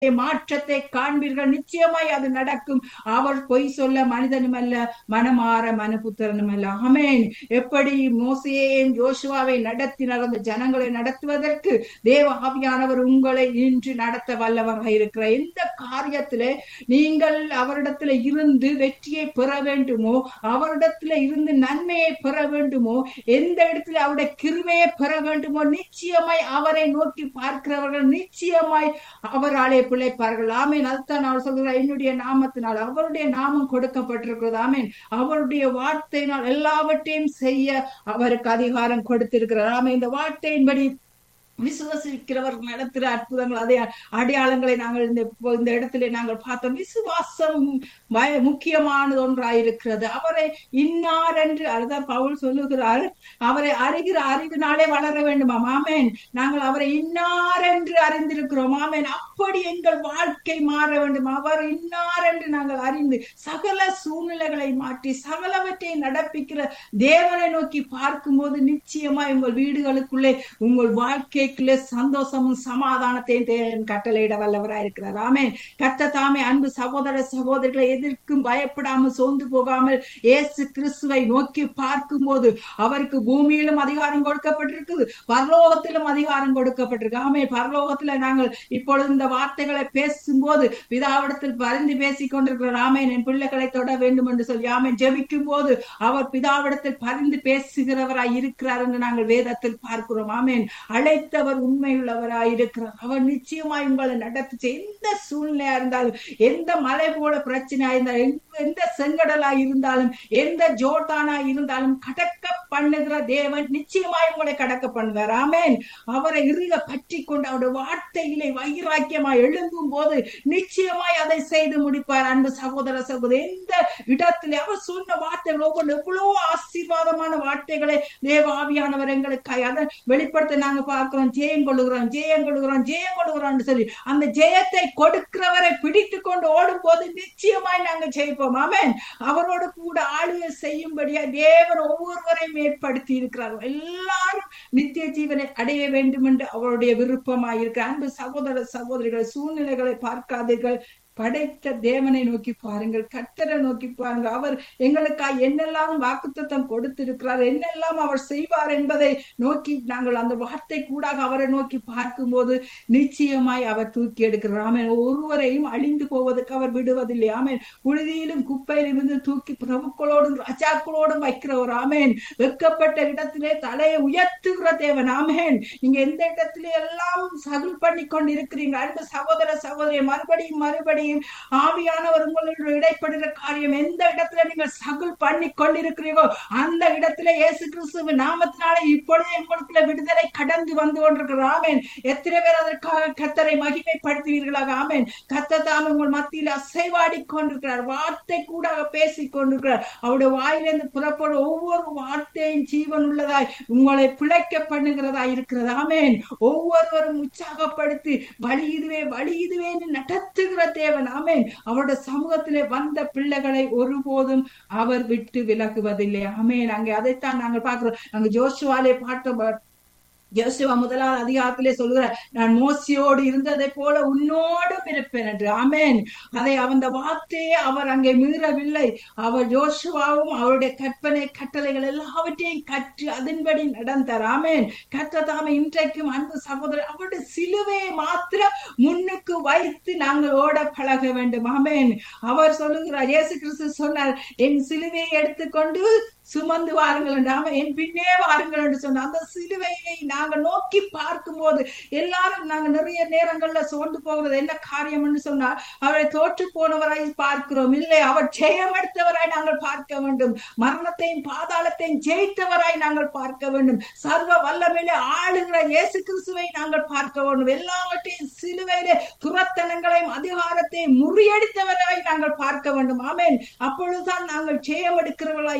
மாற்றத்தை காண்பீர்கள் நிச்சயமாய் அது நடக்கும் அவர் பொய் சொல்ல மனிதனும் அல்ல மனமாற மனுபுத்திரனும் அல்ல ஆமென் எப்படி மோசேயும் ஜோஷுவாவை நடத்தினார் அந்த ஜனங்களை நடத்துவதற்கு தேவ ஆவியானவர் உங்களை இன்று நடத்த வல்லவராக இருக்கிறார் எந்த காரியத்திலே நீங்கள் அவரிடத்துல இருந்து வெற்றியை பெற வேண்டுமோ அவரிடத்துல இருந்து நன்மையை பெற வேண்டுமோ எந்த இடத்துல அவருடைய கிருமையை பெற வேண்டுமோ நிச்சயமாய் அவரை நோக்கி பார்க்கிறவர்கள் நிச்சயமாய் அவராலே பிழைப்பார்கள் ஆமேன் அதுதான் அவர் சொல்கிறார் என்னுடைய நாமத்தினால் அவருடைய நாமம் கொடுக்கப்பட்டிருக்கிறது ஆமேன் அவருடைய வார்த்தையினால் எல்லாவற்றையும் செய்ய அவருக்கு அதிகாரம் கொடுத்திருக்கிறார் ஆமே இந்த வார்த்தையின்படி விசுவசிக்கிறவர் நடத்துகிற அற்புதங்கள் அதே அடையாளங்களை நாங்கள் இந்த இந்த இடத்துல நாங்கள் பார்த்தோம் விசுவாசம் பய முக்கியமானது ஒன்றாயிருக்கிறது அவரை இன்னார் என்று அதுதான் பவுல் சொல்லுகிறார் அவரை அறிகிற அறிவினாலே வளர வேண்டுமா ஆமேன் நாங்கள் அவரை இன்னார் என்று அறிந்திருக்கிறோம் ஆமேன் அப்படி எங்கள் வாழ்க்கை மாற வேண்டும் அவர் இன்னார் என்று நாங்கள் அறிந்து சகல சூழ்நிலைகளை மாற்றி சகலவற்றை நடப்பிக்கிற தேவனை நோக்கி பார்க்கும்போது நிச்சயமா உங்கள் வீடுகளுக்குள்ளே உங்கள் வாழ்க்கை வாழ்க்கைக்குள்ளே சந்தோஷமும் சமாதானத்தையும் தேவன் கட்டளையிட வல்லவராய் இருக்கிறார் ஆமே கத்த தாமே அன்பு சகோதர சகோதரிகளை எதிர்க்கும் பயப்படாமல் சோர்ந்து போகாமல் இயேசு கிறிஸ்துவை நோக்கி பார்க்கும் போது அவருக்கு பூமியிலும் அதிகாரம் கொடுக்கப்பட்டிருக்குது பரலோகத்திலும் அதிகாரம் கொடுக்கப்பட்டிருக்கு ஆமே பரலோகத்துல நாங்கள் இப்பொழுது இந்த வார்த்தைகளை பேசும்போது பிதாவிடத்தில் பரிந்து பேசிக் கொண்டிருக்கிற ஆமேன் என் பிள்ளைகளை தொட வேண்டும் என்று சொல்லி ஆமேன் ஜெபிக்கும் போது அவர் பிதாவிடத்தில் பரிந்து பேசுகிறவராய் இருக்கிறார் என்று நாங்கள் வேதத்தில் பார்க்கிறோம் ஆமேன் அழைத்த அவர் உண்மையுள்ளவராய் இருக்கிறார் அவர் நிச்சயமாய் உங்களை நடத்தி எந்த சூழ்நிலையா இருந்தாலும் எந்த மலை போல பிரச்சனையா இருந்தாலும் எந்த செங்கடலா இருந்தாலும் எந்த ஜோட்டானா இருந்தாலும் கடக்க பண்ணுகிற தேவன் நிச்சயமாய் உங்களை கடக்க பண்ணுவார் ஆமேன் அவரை இறுக பற்றி கொண்டு அவருடைய வார்த்தையிலே வைராக்கியமாய் எழும்பும் போது நிச்சயமாய் அதை செய்து முடிப்பார் அன்பு சகோதர சகோதரி எந்த இடத்திலே அவர் சொன்ன வார்த்தைகள் ஒவ்வொன்று எவ்வளவு ஆசீர்வாதமான வார்த்தைகளை தேவாவியானவர் எங்களுக்காய் அதை வெளிப்படுத்த நாங்க பார்க்கிறோம் ஜெயம் கொள்ளுகிறோம் ஜெயம் கொள்ளுகிறோம் ஜெயம் கொள்ளுகிறோம் சொல்லி அந்த ஜெயத்தை கொடுக்கிறவரை பிடித்து கொண்டு ஓடும் போது நிச்சயமாய் நாங்க ஜெயிப்போம் ஆமேன் அவரோடு கூட ஆளுகை செய்யும்படியா தேவன் ஒவ்வொருவரையும் ஏற்படுத்தி இருக்கிறார் எல்லாரும் நித்திய ஜீவனை அடைய வேண்டும் என்று அவருடைய விருப்பமாய் இருக்கிற அன்பு சகோதர சகோதரிகள் சூழ்நிலைகளை பார்க்காதீர்கள் படைத்த தேவனை நோக்கி பாருங்கள் கத்தரை நோக்கி பாருங்க அவர் எங்களுக்காக என்னெல்லாம் வாக்குத்தத்தம் கொடுத்திருக்கிறார் என்னெல்லாம் அவர் செய்வார் என்பதை நோக்கி நாங்கள் அந்த வார்த்தை கூடாக அவரை நோக்கி பார்க்கும்போது நிச்சயமாய் அவர் தூக்கி எடுக்கிறார் ஆமேன் ஒருவரையும் அழிந்து போவதற்கு அவர் விடுவதில்லை ஆமேன் புழுதியிலும் குப்பையிலும் இருந்து தூக்கி பிரபுக்களோடும் ராஜாக்களோடும் வைக்கிறவர் ஆமேன் வெக்கப்பட்ட இடத்திலே தலையை உயர்த்துகிற தேவன் ஆமேன் நீங்க எந்த இடத்திலே எல்லாம் சகுல் பண்ணி கொண்டு இருக்கிறீங்க அன்பு சகோதர சகோதரி மறுபடியும் மறுபடியும் மறுபடியும் ஆவியானவர் உங்களோட இடைப்படுகிற காரியம் எந்த இடத்துல நீங்கள் சகுல் பண்ணி கொண்டிருக்கிறீர்களோ அந்த இடத்துல இயேசு கிறிஸ்துவ நாமத்தினால இப்பொழுதே உங்களுக்கு விடுதலை கடந்து வந்து கொண்டிருக்கிற ஆமேன் எத்தனை பேர் அதற்காக கத்தரை மகிமைப்படுத்துவீர்களாக ஆமேன் கத்த தாம் உங்கள் மத்தியில் அசைவாடி கொண்டிருக்கிறார் வார்த்தை கூட பேசிக் கொண்டிருக்கிறார் அவருடைய வாயிலிருந்து புறப்படும் ஒவ்வொரு வார்த்தையும் ஜீவன் உள்ளதாய் உங்களை பிழைக்க பண்ணுகிறதா இருக்கிறது ஆமேன் ஒவ்வொருவரும் உற்சாகப்படுத்தி வழி இதுவே வழி இதுவே நடத்துகிற தேவன் ஆமேன் அவருடைய சமூகத்திலே வந்த பிள்ளைகளை ஒருபோதும் அவர் விட்டு விலகுவதில்லை ஆமேன் அங்கே அதைத்தான் நாங்கள் பார்க்கிறோம் அங்க ஜோஷுவாலே பாட்ட யோசுவா முதலாவது அதிகாரத்திலே சொல்கிறார் நான் மோசியோடு இருந்ததை போல உன்னோடும் இருப்பேன் என்று ஆமேன் அதை அந்த வார்த்தையே அவர் அங்கே மீறவில்லை அவர் யோசுவாவும் அவருடைய கற்பனை கட்டளைகள் எல்லாவற்றையும் கற்று அதன்படி நடந்தார் ஆமேன் கற்ற தாமே இன்றைக்கும் அன்பு சகோதரர் அவருடைய சிலுவையை மாத்திரம் முன்னுக்கு வைத்து நாங்கள் ஓட பழக வேண்டும் ஆமேன் அவர் சொல்லுகிறார் இயேசு கிறிஸ்து சொன்னார் என் சிலுவையை எடுத்துக்கொண்டு சுமந்து வாருங்கள் என்று ஆமா என் பின்னே வாருங்கள் என்று சொன்ன அந்த சிலுவையை நாங்க நோக்கி பார்க்கும் போது எல்லாரும் நாங்க நிறைய நேரங்கள்ல சோர்ந்து போகிறது என்ன காரியம் என்று சொன்னால் அவரை தோற்று போனவராய் பார்க்கிறோம் இல்லை அவர் ஜெயமெடுத்தவராய் நாங்கள் பார்க்க வேண்டும் மரணத்தையும் பாதாளத்தையும் ஜெயித்தவராய் நாங்கள் பார்க்க வேண்டும் சர்வ வல்லமையிலே ஆளுகிற இயேசு கிறிஸ்துவை நாங்கள் பார்க்க வேண்டும் எல்லாவற்றையும் சிலுவையிலே துரத்தனங்களையும் அதிகாரத்தையும் முறியடித்தவராய் நாங்கள் பார்க்க வேண்டும் ஆமேன் அப்பொழுதுதான் நாங்கள் ஜெயம் எடுக்கிறவர்களாய் இருப்போம்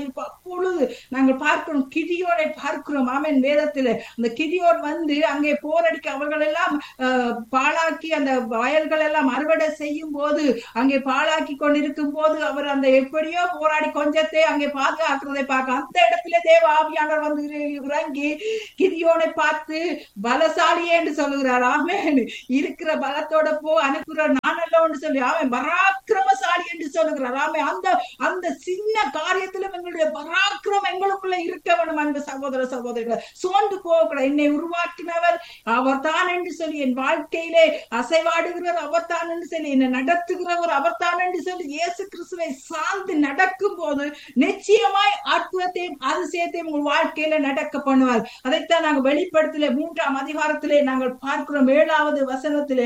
அப்பொழுது நாங்கள் பார்க்கிறோம் கிதியோனை பார்க்கிறோம் ஆமென் வேதத்துல அந்த கிதியோன் வந்து அங்கே போரடிக்க அவர்கள் எல்லாம் அஹ், பாழாக்கி அந்த வயல்கள் எல்லாம் அறுவடை செய்யும் போது அங்கே பாழாக்கி கொண்டிருக்கும் போது அவர் அந்த எப்படியோ போராடி கொஞ்சத்தை அங்கே பாதுகாக்கிறதை பார்க்க அந்த இடத்துல தேவ ஆவியானவர் வந்து இற- இறங்கி கிதியோனை பார்த்து பலசாலியே என்று சொல்லுகிறார் ஆமென் இருக்கிற பலத்தோட போ அனுப்புகிற நானல்லோன்னு சொல்லி ஆமென் பராக்கிரமசாலி என்று சொல்லுகிறார் ஆமென் அந்த அந்த சின்ன காரியத்திலும் எங்களுடைய பராக்கிரம் எங்களுக்குள்ள இருக்க வேணும் அன்பு சகோதர சகோதரிகள் சோர்ந்து போகக்கூடாது என்னை உருவாக்கினவர் அவர் தான் என்று சொல்லி என் வாழ்க்கையிலே அசைவாடுகிறவர் அவர் தான் என்று சொல்லி என்னை நடத்துகிறவர் அவர் தான் என்று சொல்லி இயேசு கிறிஸ்துவை சார்ந்து நடக்கும் போது நிச்சயமாய் அற்புதத்தையும் அதிசயத்தையும் உங்கள் வாழ்க்கையில நடக்க பண்ணுவார் அதைத்தான் நாங்கள் வெளிப்படுத்தல மூன்றாம் அதிகாரத்திலே நாங்கள் பார்க்கிறோம் ஏழாவது வசனத்திலே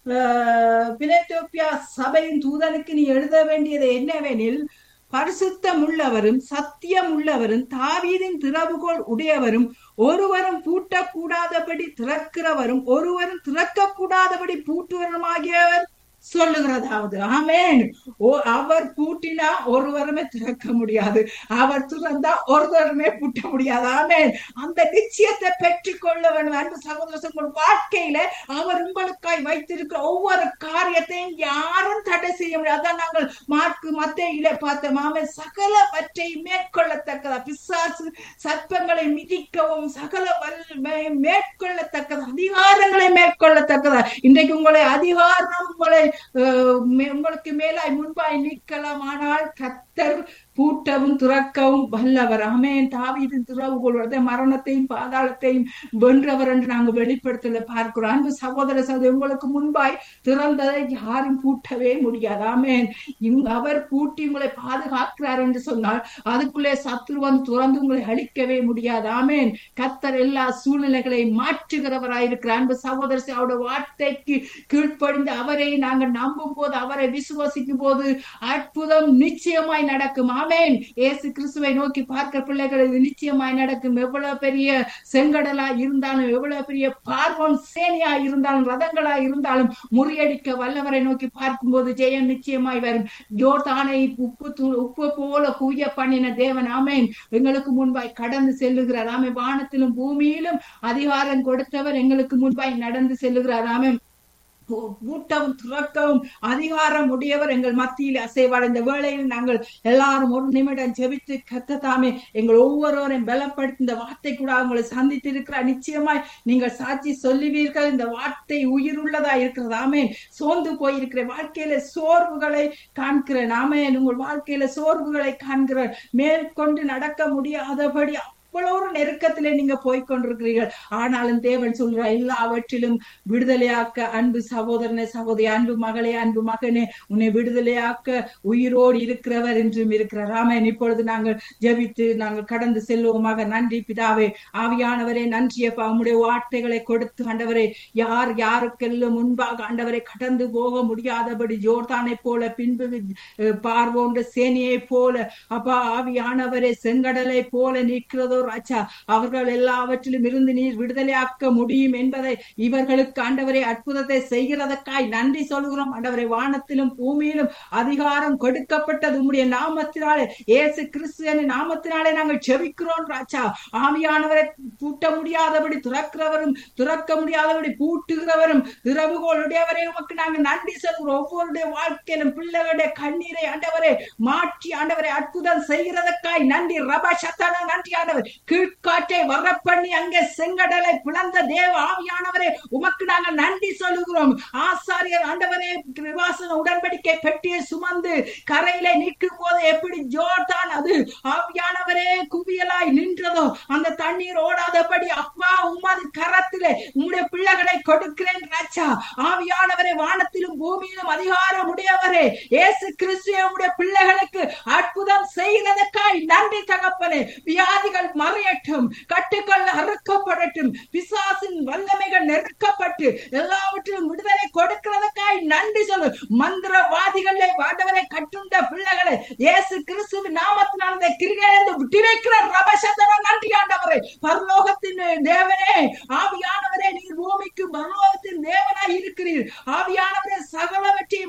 ஆஹ், பிலதெல்பியா சபையின் தூதனுக்கு நீ எழுத வேண்டியது என்னவெனில் பரிசுத்தம் உள்ளவரும் சத்தியம் உள்ளவரும் தாவீதின் திறவுகோல் உடையவரும் ஒருவரும் பூட்டக்கூடாதபடி திறக்கிறவரும் ஒருவரும் திறக்கக்கூடாதபடி பூட்டுவருமாகியவர் சொல்லுகிறதாவது ஆமென் ஓ அவர் பூட்டினா ஒருவருமே திறக்க முடியாது அவர் திறந்தா ஒருவருமே பூட்ட முடியாது ஆமென் அந்த நிச்சயத்தை பெற்றுக் கொள்ள வேண்டும் அன்பு சகோதர உங்கள் வாழ்க்கையில அவர் உங்களுக்காய் வைத்திருக்கிற ஒவ்வொரு காரியத்தையும் யாரும் தடை செய்ய முடியாது அதான் நாங்கள் மார்க்கு மத்தையில பார்த்தோம் ஆமென் சகலவற்றை மேற்கொள்ளத்தக்கதா பிசாசு சர்ப்பங்களை மிதிக்கவும் சகல வல்லமை மேற்கொள்ளத்தக்கதா அதிகாரங்களை மேற்கொள்ளத்தக்கதா இன்றைக்கு உங்களை அதிகாரம் உங்களை அஹ், மே- உங்களுக்கு மேலாய் முன்பாய் நிற்கலாம் ஆனால் கத்தர் பூட்டவும் துறக்கவும் வல்லவர் ஆமென் தாவீதின் திறவுகோல் மரணத்தையும் பாதாளத்தையும் வென்றவர் என்று நாங்கள் வெளிப்படுத்தல பார்க்கிறோம் அன்பு சகோதர சகோதரி உங்களுக்கு முன்பாய் திறந்ததை யாரும் பூட்டவே முடியாது ஆமென் இங்க அவர் பூட்டி உங்களை பாதுகாக்கிறார் என்று சொன்னால் அதுக்குள்ளே சத்துரு வந்து துறந்து உங்களை அழிக்கவே முடியாது ஆமென் கத்தர் எல்லா சூழ்நிலைகளையும் மாற்றுகிறவராயிருக்கிறார் அன்பு சகோதர சகோதரி, அவருடைய வார்த்தைக்கு கீழ்ப்படிந்து அவரை நாங்கள் நம்பும் போது அவரை விசுவாசிக்கும் போது அற்புதம் நிச்சயமாய் நடக்கும் ஆமென் இயேசு கிறிஸ்துவை நோக்கி பார்க்கிற பிள்ளைகள் இது நிச்சயமாய் நடக்கும் எவ்வளவு பெரிய செங்கடலா இருந்தாலும் எவ்வளவு பெரிய பார்வோன் சேனையா இருந்தாலும் ரதங்களா இருந்தாலும் முறியடிக்க வல்லவரை நோக்கி பார்க்கும்போது ஜெயம் நிச்சயமாய் வரும் ஜோர்தானை உப்பு தூ உப்பு போல குவிய பண்ணின தேவன் ஆமென் எங்களுக்கு முன்பாய் கடந்து செல்லுகிறார் ஆமென் வானத்திலும் பூமியிலும் அதிகாரம் கொடுத்தவர் எங்களுக்கு முன்பாய் நடந்து செல்லுகிறார் ஆமென் கூட்டவும் துறக்கவும் அதிகாரம் உடையவர் எங்கள் மத்தியில் அசைவார் இந்த வேளையில் நாங்கள் எல்லாரும் ஒரு நிமிடம் ஜெபித்து கத்ததாமே எங்கள் ஒவ்வொருவரையும் பலப்படுத்தி இந்த வார்த்தை கூட அவங்களை சந்தித்து இருக்கிறார் நிச்சயமாய் நீங்கள் சாட்சி சொல்லுவீர்கள் இந்த வார்த்தை உயிர் உள்ளதா இருக்கிறது ஆமேன் சோர்ந்து போயிருக்கிற வாழ்க்கையில சோர்வுகளை காண்கிற ஆமேன் உங்கள் வாழ்க்கையில சோர்வுகளை காண்கிற மேற்கொண்டு நடக்க முடியாதபடி அவ்வளவு ஒரு நெருக்கத்திலே நீங்க போய் கொண்டிருக்கிறீர்கள் ஆனாலும் தேவன் சொல்ற எல்லாவற்றிலும் விடுதலையாக்க அன்பு சகோதரனே சகோதரி அன்பு மகளே அன்பு மகனே உன்னை விடுதலையாக்க உயிரோடு இருக்கிறவர் என்றும் இருக்கிறார் ஆமென் இப்பொழுது நாங்கள் ஜெபித்து நாங்கள் கடந்து செல்வோமாக நன்றி பிதாவே ஆவியானவரே நன்றியப்பா உம்முடைய வார்த்தைகளை கொடுத்து ஆண்டவரே யார் யாருக்கெல்லாம் முன்பாக ஆண்டவரை கடந்து போக முடியாதபடி ஜோர்தானை போல பின்பு அஹ், பார்வோன்ற சேனையை போல அப்பா ஆவியானவரே செங்கடலை போல நிற்கிறதோ ராஜா அவர்கள் எல்லாவற்றிலும் இருந்து நீர் விடுதலையாக்க முடியும் என்பதை இவர்களுக்கு ஆண்டவரை அற்புதத்தை செய்கிறதற்காய் நன்றி சொல்கிறோம் ஆண்டவரை வானத்திலும் பூமியிலும் அதிகாரம் கொடுக்கப்பட்டது உம்முடைய நாமத்தினாலே இயேசு கிறிஸ்துவின் நாமத்தினாலே நாங்கள் செபிக்கிறோம் ராஜா ஆவியானவரை பூட்ட முடியாதபடி துறக்கிறவரும் துறக்க முடியாதபடி பூட்டுகிறவரும் திறவுகோளுடையவரை உமக்கு நாங்கள் நன்றி சொல்கிறோம் ஒவ்வொருடைய வாழ்க்கையிலும் பிள்ளைகளுடைய கண்ணீரை ஆண்டவரை மாற்றி ஆண்டவரை அற்புதம் செய்கிறதற்காய் நன்றி ரப சத்தன நன்றி ஆண்டவர் கீழ்காற்றை வர பண்ணி அங்கே செங்கடலை பிளந்த தேவ ஆவியானவரே உமக்கு நாங்கள் நன்றி சொல்லுகிறோம் ஆசாரியர் ஆண்டவரே கிருபாசன உடன்படிக்கை பெட்டியை சுமந்து கரையிலே நிற்கும் போது எப்படி ஜோர்தான் அது ஆவியானவரே குவியலாய் நின்றதோ அந்த தண்ணீர் ஓடாதபடி அப்பா உமது கரத்திலே உம்முடைய பிள்ளைகளை கொடுக்கிறேன் ராஜா ஆவியானவரே வானத்திலும் பூமியிலும் அதிகாரம் உடையவரே இயேசு கிறிஸ்துவே உம்முடைய பிள்ளைகளுக்கு அற்புதம் செய்கிறதற்காய் நன்றி தகப்பனே வியாதிகள் மறையட்டும் கட்டுக்கள் அறுக்கப்படட்டும் பிசாசின் வல்லமைகள் நெருக்கப்பட்டு எல்லாவற்றிலும் விடுதலை கொடுக்கிறதற்காய் நன்றி சொல்லு மந்திரவாதிகளை வாண்டவரை கட்டுண்ட பிள்ளைகளை இயேசு கிறிஸ்துவின் நாமத்தினால் அந்த கிரிகையிலிருந்து விட்டிருக்கிற ரபசத்தன நன்றி ஆண்டவரே பரலோகத்தின் தேவனே ஆவியானவரே நீர் பூமிக்கு பரலோகத்தின் தேவனாய் இருக்கிறீர் ஆவியானவரே சகலவற்றையும் ஆளுகிற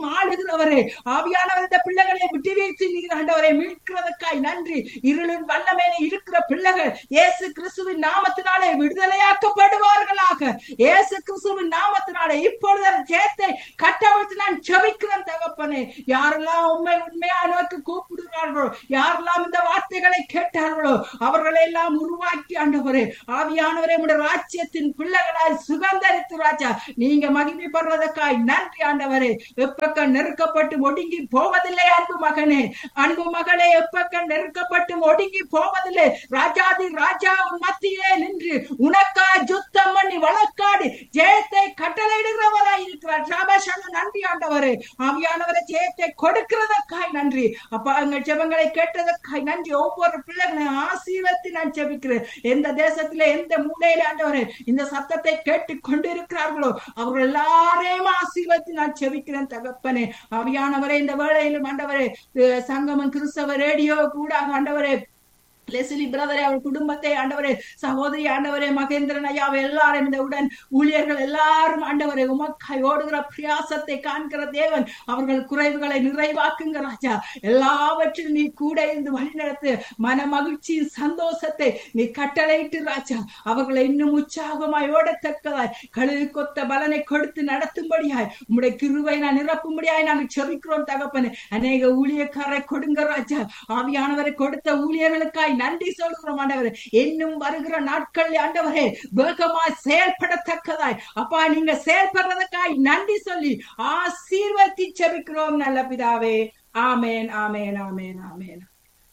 ஆண்டவரே ஆவியானவர் இந்த பிள்ளைகளை விட்டுவீழ்த்தி நீர் ஆண்டவரை மீட்கிறதுக்காய் நன்றி இருளின் வல்லமையில இருக்கிற பிள்ளைகள் இயேசு கிறிஸ்துவின் நாமத்தினாலே விடுதலையாக்கப்படுவார்களாக இயேசு கிறிஸ்துவின் நாமத்தினாலே இப்பொழுது ஜெயத்தை கட்டவிழ்த்து நான் ஜெபிக்கிறேன் தகப்பனே யாரெல்லாம் உண்மை உண்மையா நோக்கி கூப்பிடுகிறார்களோ யாரெல்லாம் இந்த வார்த்தைகளை கேட்டார்களோ அவர்களை எல்லாம் உருவாக்கி ஆண்டவரே ஆவியானவரே உடைய ராஜ்யத்தின் பிள்ளைகளாய் சுகந்தரித்து ராஜா நீங்க மகிமைப்படுறதற்காய் நன்றி ஆண்டவரே எப்பக்க நெருக்கப்பட்டு ஒடுங்கி போவதில்லை அன்பு மகனே அன்பு மகளே எப்பக்க நெருக்கப்பட்டு ஒடுங்கி போவதில்லை ராஜாதி ராஜா உன் மத்தியிலே நின்று உனக்கா யுத்தம் பண்ணி வழக்காடி ஜெயத்தை கட்டளையிடுகிறவராய் இருக்கிறார் சாபாஷான நன்றி ஆண்டவரே ஆவியானவரை ஜெயத்தை கொடுக்கிறதற்காய் நன்றி அப்பா எங்கள் ஜெபங்களை கேட்டதற்காய் நன்றி ஒவ்வொரு பிள்ளைகளையும் ஆசீர்வத்தி நான் ஜெபிக்கிறேன் எந்த தேசத்திலே எந்த மூலையில ஆண்டவரே இந்த சத்தத்தை கேட்டு கொண்டிருக்கிறார்களோ அவர்கள் எல்லாரையும் ஆசீர்வத்தி நான் ஜெபிக்கிறேன் தகப்பனே ஆவியானவரே இந்த வேளையிலும் ஆண்டவரே அஹ் சங்கமம் கிறிஸ்தவ ரேடியோ கூட ஆண்டவரே லெஸ்லி பிரதரே அவர் குடும்பத்தை ஆண்டவரே சகோதரி ஆண்டவரே மகேந்திரன் ஐயாவை எல்லாரும் இந்த உடன் ஊழியர்கள் எல்லாரும் ஆண்டவரே உமக்காய் ஓடுகிற பிரியாசத்தை காண்கிற தேவன் அவர்கள் குறைவுகளை நிறைவாக்குங்க ராஜா எல்லாவற்றிலும் நீ கூட இருந்து வழிநடத்து மன மகிழ்ச்சியின் சந்தோஷத்தை நீ கட்டளையிட்டு ராஜா அவர்களை இன்னும் உற்சாகமாய் ஓடத்தக்கதாய் கழுகு கொத்த பலனை கொடுத்து நடத்தும்படியாய் உம்முடைய கிருவை நான் நிரப்பும்படியாய் நாங்கள் செபிக்கிறோம் தகப்பனே அநேக ஊழியக்காரை கொடுங்க ராஜா ஆவியானவரை கொடுத்த ஊழியர்களுக்காய் நன்றி சொல்கிறோம் ஆண்டவரே இன்னும் வருகிற நாட்கள் ஆண்டவரே வேகமாய் செயல்படத்தக்கதாய் அப்பா நீங்க செயல்படுறதுக்காய் நன்றி சொல்லி ஆசீர்வதி செபிக்கிறோம் நல்ல பிதாவே ஆமேன் ஆமேன் ஆமேன் ஆமேன்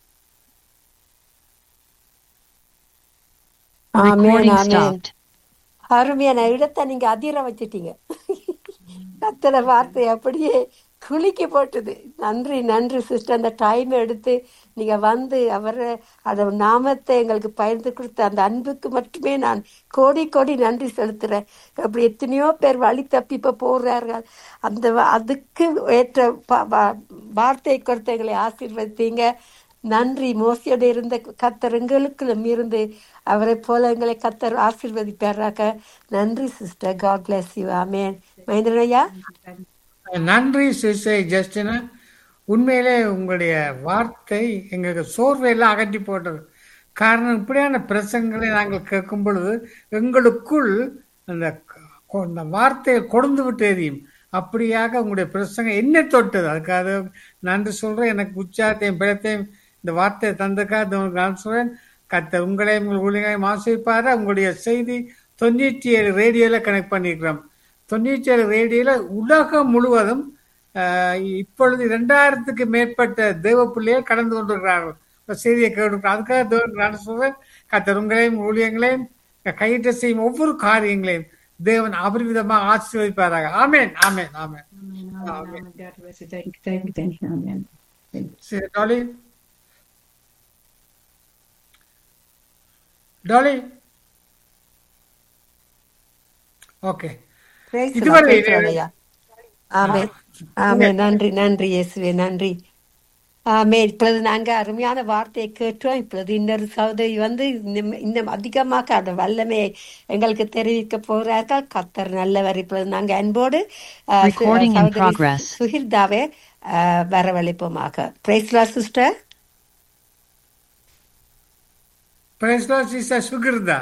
ஆமென் Recording ஆமென் stopped. அருமையான இடத்தை நீங்க அதிர வச்சிட்டீங்க கத்தட வார்த்தை அப்படியே குலுக்கி போட்டுது நன்றி நன்றி சிஸ்டர் அந்த டைம் எடுத்து நீங்க வந்து அவரை அந்த நாமத்தை எங்களுக்கு பகிர்ந்து கொடுத்த அந்த அன்புக்கு மட்டுமே நான் கோடி கோடி நன்றி செலுத்துறேன் அப்படி எத்தனையோ பேர் வழி தப்பி இப்ப போறார்கள் அந்த வ- அதுக்கு ஏற்ற ப- வ- வார்த்தை கொடுத்து எங்களை ஆசீர்வதித்தீங்க நன்றி மோசியோட இருந்த கத்தர் எங்களுக்குள்ளும் இருந்து அவரை போல எங்களை கத்தர் ஆசீர்வதிப்பாராக நன்றி sister God bless you amen Mahendran ஐயா நன்றி சிசை ஜஸ்டினா உண்மையிலே உங்களுடைய வார்த்தை எங்களுக்கு சோர்வையெல்லாம் அகற்றி போட்டது காரணம் இப்படியான பிரசங்களை நாங்கள் கேட்கும் பொழுது எங்களுக்குள் அந்த கொ- அந்த வார்த்தையை கொடுந்து விட்டு எரியும் அப்படியாக உங்களுடைய பிரசங்க என்ன தொட்டது அதுக்காக நன்றி சொல்றேன் எனக்கு உற்சாகத்தையும் பிழத்தையும் இந்த வார்த்தையை தந்ததுக்காக நான் சொல்றேன் கத்த உங்களையும் உங்கள் ஊழியர்களையும் ஆசிரிப்பார உங்களுடைய செய்தி தொண்ணூற்றி ஏழு ரேடியோல கனெக்ட் பண்ணியிருக்கிறோம் தொண்ணூற்றி ஏழு ரேடியோல உலகம் முழுவதும் ஆஹ், இப்பொழுது இரண்டாயிரத்துக்கு மேற்பட்ட தேவ பிள்ளைகள் கடந்து கொண்டிருக்கிறார்கள் ஒரு செய்தியை கேட்டு அதுக்காக தேவன் நான் சொல்றேன் கத்தர் உங்களையும் ஊழியங்களையும் கையிட்ட செய்யும் ஒவ்வொரு காரியங்களையும் தேவன் அபரிவிதமாக ஆசீர்வதிப்பாராக ஆமென் ஆமென் ஆமென் ஆமென் ஆமென் ஆமென் God bless you. Thank you, thank you, thank you. Amen. சரி டாலி டாலி ஓகே Praise the Lord. இதுவரை Praise the Lord ஐயா ஆமென் ஆமென் நன்றி நன்றி இயேசுவே நன்றி ஆமே இப்பொழுது நாங்க அருமையான வார்த்தையை கேட்டோம் இப்பொழுது இன்னொரு சகோதரி வந்து இன்னும் இன்னும் அதிகமாக அந்த வல்லமையை எங்களுக்கு தெரிவிக்க போகிறார்கள் கத்தர் நல்லவர் இப்பொழுது நாங்க அன்போடு ஆ, சு- Recording in சகோதரி progress. சுகிர்தாவை ஆ, வரவழைப்போமாக பிரைஸ்லா சிஸ்டர் பிரேஸ்லோ சிஸ்டர் சுகிருதா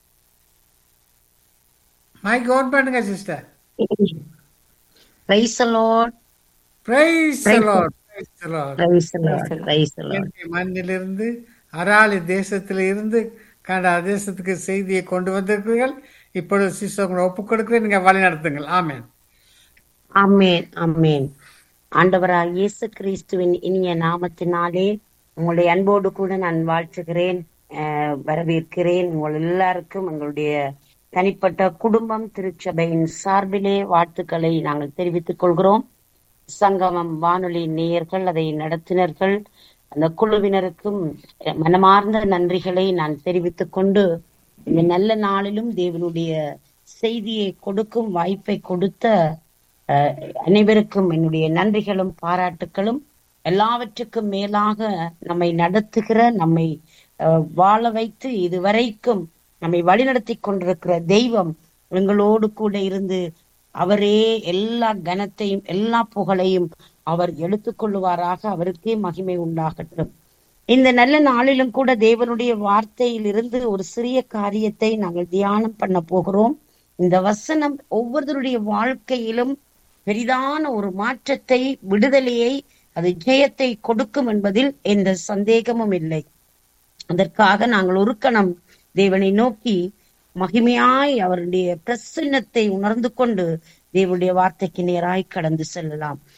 மைக் ஆன் பண்ணுங்க sister Praise the Lord. Praise Praise the Lord praise Lord Praise the Lord. Praise the Lord. இயற்கை மண்ணிலிருந்து அராலி தேசத்தில் இருந்து கனடா தேசத்துக்கு செய்தியை கொண்டு வந்திருக்கிறீர்கள் இப்பொழுது சிஸ்டர் உங்களை ஒப்புக் கொடுக்கிறேன் நீங்க வழி நடத்துங்கள் ஆமென் ஆமென் ஆமென் ஆண்டவராக இயேசு கிறிஸ்துவின் இனிய நாமத்தினாலே உங்களுடைய அன்போடு கூட நான் வாழ்த்துகிறேன் அஹ், வரவேற்கிறேன் உங்கள் எல்லாருக்கும் எங்களுடைய தனிப்பட்ட குடும்பம் திருச்சபையின் சார்பிலே வாழ்த்துக்களை நாங்கள் தெரிவித்துக் கொள்கிறோம் சங்கமம் வானொலி நேயர்கள் அதை நடத்தினர்கள் அந்த குழுவினருக்கும் மனமார்ந்த நன்றிகளை நான் தெரிவித்துக் கொண்டு இந்த நல்ல நாளிலும் தேவனுடைய செய்தியை கொடுக்கும் வாய்ப்பை கொடுத்த அஹ், அனைவருக்கும் என்னுடைய நன்றிகளும் பாராட்டுக்களும் எல்லாவற்றுக்கும் மேலாக நம்மை நடத்துகிற நம்மை அஹ், வாழ வைத்து இதுவரைக்கும் நம்மை வழிநடத்தி கொண்டிருக்கிற தெய்வம் எங்களோடு கூட இருந்து அவரே எல்லா கனத்தையும் எல்லா புகழையும் அவர் எடுத்துக்கொள்ளுவாராக அவருக்கே மகிமை உண்டாகட்டும் இந்த நல்ல நாளிலும் கூட தேவனுடைய வார்த்தையிலிருந்து ஒரு சிறிய காரியத்தை நாங்கள் தியானம் பண்ண போகிறோம் இந்த வசனம் ஒவ்வொருவருடைய வாழ்க்கையிலும் பெரிதான ஒரு மாற்றத்தை விடுதலையை அது ஜெயத்தை கொடுக்கும் என்பதில் எந்த சந்தேகமும் இல்லை அதற்காக நாங்கள் ஒரு கணம் தேவனை நோக்கி மகிமையாய் அவருடைய பிரசன்னத்தை உணர்ந்து கொண்டு தேவனுடைய வார்த்தைக்கு நேராய் கடந்து செல்லலாம்